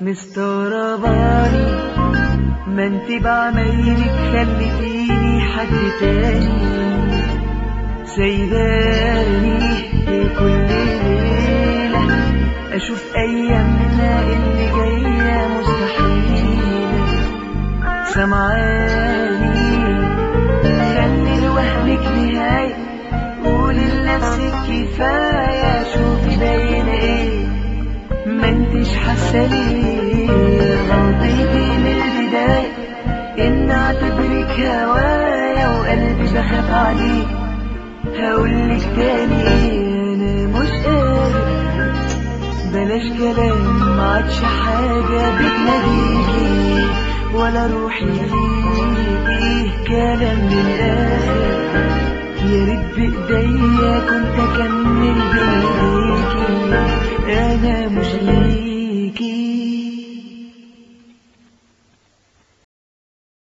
مستغرباني ما انت بعمايلك خليتيني حد تاني سايباني كل ليلة أشوف أيامنا اللي جاية مستحيلة سمعاني خلي لوهمك نهاية قولي لنفسك كفاية شوفي باين ايه ما انتش حاسة ليه غلطتي من البداية ان اعتبرك هوايا وقلبي بخاف عليك هقولك تاني ايه انا مش قادر بلاش كلام ما عادش حاجة بتناديكي ولا روحي ليكي كلام من الآخر يا ريت بإيديا كنت أكمل بإيديكي